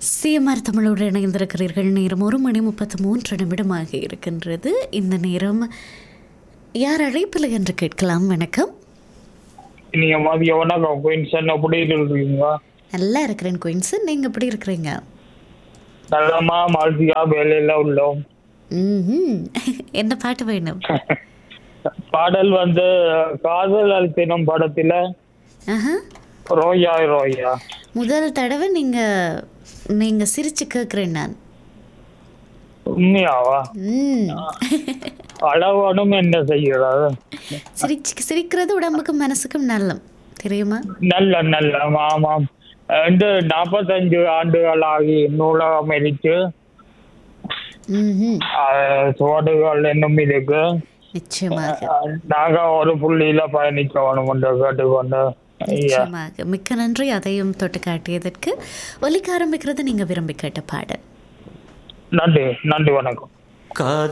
CMR தமிழோடு இணைந்திருக்கிறீர்கள் நேரம் ஒரு மணி முப்பத்து மூன்று நிமிடமாக இருக்கின்றது இந்த நேரம் யார் அழைப்பில் என்று கேட்கலாம் வணக்கம் நீங்க மதிய வணக்கம் குயின்சன் எப்படி இருக்கீங்க நல்லா இருக்கிறேன் குயின்சன் நீங்கள் எப்படி இருக்கிறீங்க நல்லமா மால்சியா வேலையில உள்ளோம் ம்ஹும். என்ன பாட்டு வேணும் பாடல் வந்து காதல் அல்பினம் படத்துல ஆஹா. ரோயா ரோயா முதல் தடவை நீங்கள் நீங்கள் சிரிச்சு கேட்குறேன் நான் உண்மையாவா ம் அளவனும் என்ன செய்கிறது சிரிச்சு சிரிக்கிறது உடம்புக்கும் மனசுக்கும் நல்லம் தெரியுமா நல்ல நல்ல ஆமாம் ரெண்டு நாற்பத்தஞ்சு ஆண்டுகள் ஆகி நூலகம் இருக்கு ம்ஹும். அஹ், சுவடுகள் இன்னும் இருக்கு நிச்சயமாக அஹ், நாங்க ஒரு புள்ளியில பயணிக்க வேணும் என்று கேட்டுக்கொண்டு ஐயா நிச்சயமாக மிக்க நன்றி அதையும் தொட்டு காட்டியதற்கு ஒலிக்க ஆரம்பிக்கிறது நீங்க விரும்பி கேட்ட பாடல் நன்றி நன்றி வணக்கம் காதல்